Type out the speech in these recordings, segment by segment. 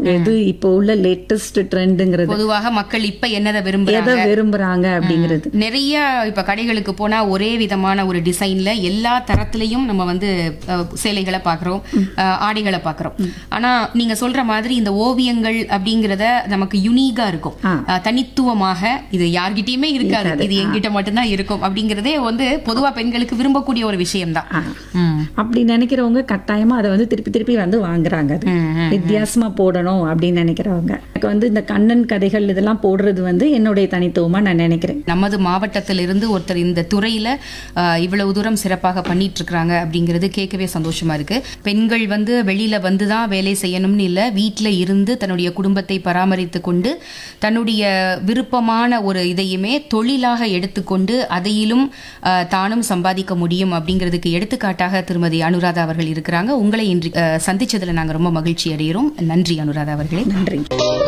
எது இப்போ உள்ள லேட்டஸ்ட் ட்ரெண்டுங்கிறது பொதுவாக மக்கள் இப்ப என்னதை விரும்புறாங்க எதை விரும்புறாங்க அப்படிங்கிறது நிறைய இப்ப கடைகளுக்கு போனா ஒரே விதமான ஒரு டிசைன்ல எல்லா தரத்திலையும் நம்ம வந்து அஹ், சேலைகளை பாக்குறோம் அஹ், ஆடைகளை பாக்குறோம் ஆனா நீங்க சொல்ற மாதிரி இந்த ஓவியங்கள் அப்படிங்கறத நமக்கு யுனீகா இருக்கும் ஆ. அஹ், தனித்துவமாக இது யார்கிட்டயுமே இருக்காது இது என்கிட்ட மட்டும்தான் இருக்கும் அப்படிங்கறதே வந்து பொதுவா பெண்களுக்கு விரும்பக்கூடிய ஒரு விஷயம்தான் ஆ. அப்படி நினைக்கிறவங்க கட்டாயமா அதை வந்து திருப்பி திருப்பி வந்து வாங்குறாங்க அது வித்தியாசமா போடணும் அப்படின்னு நினைக்கிறவங்க எனக்கு வந்து இந்த கண்ணன் கதைகள் இதெல்லாம் போடுறது வந்து என்னுடைய தனித்துவமா நான் நினைக்கிறேன் நமது மாவட்டத்திலிருந்து ஒருத்தர் இந்த துறையில அஹ், இவ்வளவு தூரம் சிறப்பாக பண்ணிட்டு இருக்காங்க அப்படிங்கிறது கேட்கவே சந்தோஷமா இருக்கு பெண்கள் வந்து வெளியில வந்து தான் வேலை செய்யணும்னு இல்லை வீட்டில் இருந்து தன்னுடைய குடும்பத்தை பராமரித்து கொண்டு தன்னுடைய விருப்பமான ஒரு இதையுமே தொழிலாக எடுத்துக்கொண்டு அதையிலும் அஹ், தானும் சம்பாதிக்க முடியும் அப்படிங்கிறதுக்கு எடுத்துக்காட்டாக திருமதி அனுராதா அவர்கள் இருக்கிறாங்க உங்களை இன்று அஹ், சந்திச்சதுல நாங்க ரொம்ப மகிழ்ச்சி அடைகிறோம் நன்றி அனுராதா அவர்களே நன்றி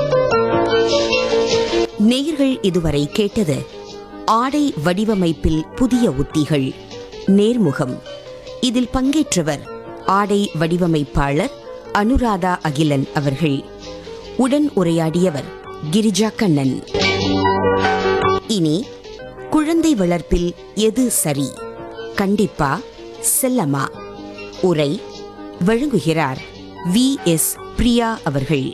நேயர்கள் இதுவரை கேட்டது ஆடை வடிவமைப்பில் புதிய உத்திகள் நேர்முகம் இதில் பங்கேற்றவர் ஆடை வடிவமைப்பாளர் அனுராதா அகிலன் அவர்கள் உடன் உரையாடியவர் கிரிஜா கண்ணன் இனி குழந்தை வளர்ப்பில் எது சரி கண்டிப்பா செல்லமா உரை வழங்குகிறார் வி எஸ் பிரியா அவர்கள்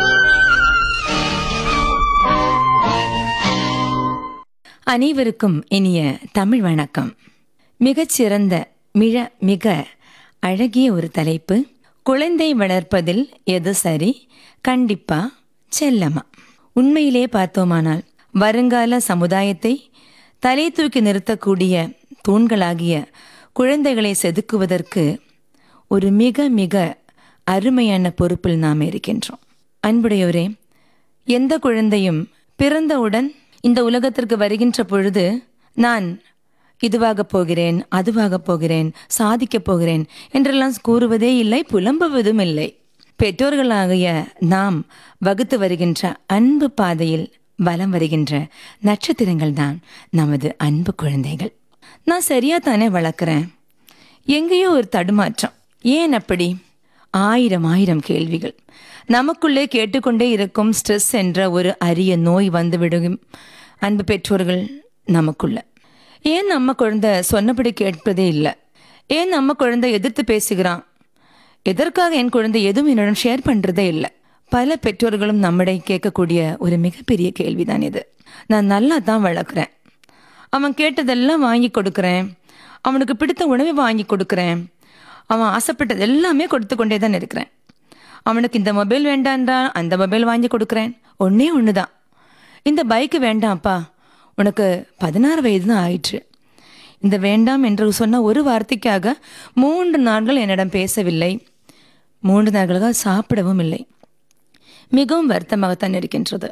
அனைவருக்கும் இனிய தமிழ் வணக்கம் மிகச்சிறந்த மிக மிக அழகிய ஒரு தலைப்பு குழந்தை வளர்ப்பதில் எது சரி கண்டிப்பா செல்லமா உண்மையிலே பார்த்தோமானால் வருங்கால சமுதாயத்தை தலை தூக்கி நிறுத்தக்கூடிய தூண்களாகிய குழந்தைகளை செதுக்குவதற்கு ஒரு மிக மிக அருமையான பொறுப்பில் நாம் இருக்கின்றோம் அன்புடையோரே எந்த குழந்தையும் பிறந்தவுடன் இந்த உலகத்திற்கு வருகின்ற பொழுது நான் இதுவாகப் போகிறேன் அதுவாகப் போகிறேன் சாதிக்கப் போகிறேன் என்றெல்லாம் கூறுவதே இல்லை புலம்புவதும் இல்லை பெற்றோர்களாகிய நாம் வகுத்து வருகின்ற அன்பு பாதையில் வலம் வருகின்ற நட்சத்திரங்கள் தான் நமது அன்பு குழந்தைகள் நான் சரியா தானே வளர்க்குறேன் எங்கேயோ ஒரு தடுமாற்றம் ஏன் அப்படி ஆயிரம் ஆயிரம் கேள்விகள் நமக்குள்ளே கேட்டுக்கொண்டே இருக்கும் ஸ்ட்ரெஸ் என்ற ஒரு அரிய நோய் வந்து விடும் அன்பு பெற்றோர்கள் நமக்குள்ள ஏன் நம்ம குழந்தை சொன்னபடி கேட்பதே இல்லை ஏன் நம்ம குழந்தை எதிர்த்து பேசுகிறான் எதற்காக என் குழந்தை எதுவும் என்னிடம் ஷேர் பண்றதே இல்லை பல பெற்றோர்களும் நம்மிடம் கேட்கக்கூடிய ஒரு மிகப்பெரிய கேள்விதான் இது நான் நல்லா தான் வளர்க்குறேன் அவன் கேட்டதெல்லாம் வாங்கி கொடுக்குறேன் அவனுக்கு பிடித்த உணவை வாங்கி கொடுக்குறேன் அவன் ஆசைப்பட்டது எல்லாமே கொடுத்து கொண்டே தான் இருக்கிறேன் அவனுக்கு இந்த மொபைல் வேண்டான்றான் அந்த மொபைல் வாங்கி கொடுக்குறேன் ஒன்றே ஒன்று தான் இந்த பைக்கு வேண்டாம்ப்பா உனக்கு பதினாறு வயது தான் ஆயிற்று இந்த வேண்டாம் என்று சொன்ன ஒரு வார்த்தைக்காக மூன்று நாட்கள் என்னிடம் பேசவில்லை மூன்று நாட்களாக சாப்பிடவும் இல்லை மிகவும் வருத்தமாகத்தான் இருக்கின்றது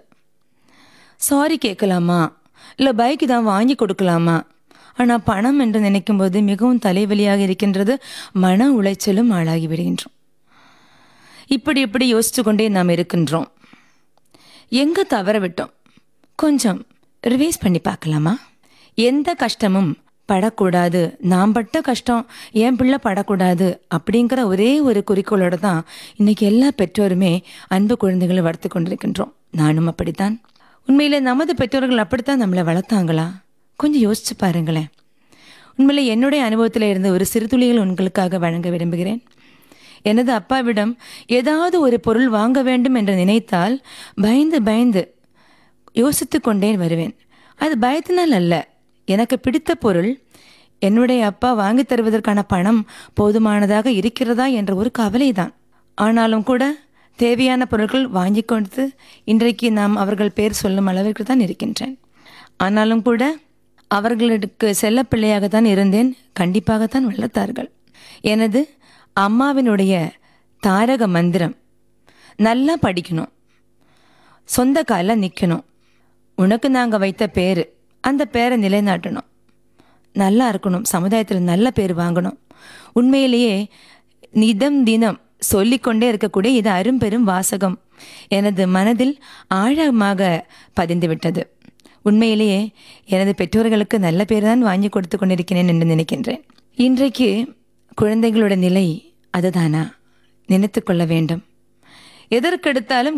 சாரி கேட்கலாமா இல்லை பைக்கு தான் வாங்கி கொடுக்கலாமா ஆனால் பணம் என்று நினைக்கும்போது மிகவும் தலைவலியாக இருக்கின்றது மன உளைச்சலும் ஆளாகி விடுகின்றோம் இப்படி இப்படி யோசித்து கொண்டே நாம் இருக்கின்றோம் எங்கே தவற விட்டோம் கொஞ்சம் ரிவைஸ் பண்ணி பார்க்கலாமா எந்த கஷ்டமும் படக்கூடாது நாம் பட்ட கஷ்டம் என் பிள்ளை படக்கூடாது அப்படிங்கிற ஒரே ஒரு குறிக்கோளோட தான் இன்னைக்கு எல்லா பெற்றோருமே அன்பு குழந்தைகளை வளர்த்து கொண்டிருக்கின்றோம் நானும் அப்படித்தான் உண்மையில நமது பெற்றோர்கள் அப்படித்தான் நம்மளை வளர்த்தாங்களா கொஞ்சம் யோசிச்சு பாருங்களேன் உண்மையில என்னுடைய அனுபவத்தில் இருந்த ஒரு சிறுதுளிகள் உங்களுக்காக வழங்க விரும்புகிறேன் எனது அப்பாவிடம் ஏதாவது ஒரு பொருள் வாங்க வேண்டும் என்று நினைத்தால் பயந்து பயந்து யோசித்து கொண்டே வருவேன் அது பயத்தினால் அல்ல எனக்கு பிடித்த பொருள் என்னுடைய அப்பா வாங்கி தருவதற்கான பணம் போதுமானதாக இருக்கிறதா என்ற ஒரு கவலைதான் ஆனாலும் கூட தேவையான பொருட்கள் வாங்கி கொடுத்து இன்றைக்கு நாம் அவர்கள் பேர் சொல்லும் அளவிற்கு தான் இருக்கின்றேன் ஆனாலும் கூட அவர்களுக்கு செல்ல பிள்ளையாகத்தான் இருந்தேன் கண்டிப்பாகத்தான் வளர்த்தார்கள் எனது அம்மாவினுடைய தாரக மந்திரம் நல்லா படிக்கணும் சொந்த காலில் நிற்கணும் உனக்கு நாங்கள் வைத்த பேர் அந்த பேரை நிலைநாட்டணும் நல்லா இருக்கணும் சமுதாயத்தில் நல்ல பேர் வாங்கணும் உண்மையிலேயே நிதம் தினம் சொல்லிக்கொண்டே இருக்கக்கூடிய இது அரும்பெரும் வாசகம் எனது மனதில் ஆழமாக பதிந்து விட்டது உண்மையிலேயே எனது பெற்றோர்களுக்கு நல்ல பேர் தான் வாங்கி கொடுத்து கொண்டிருக்கிறேன் என்று நினைக்கின்றேன் இன்றைக்கு குழந்தைகளோட நிலை அதுதானா நினைத்து கொள்ள வேண்டும் எதற்கெடுத்தாலும்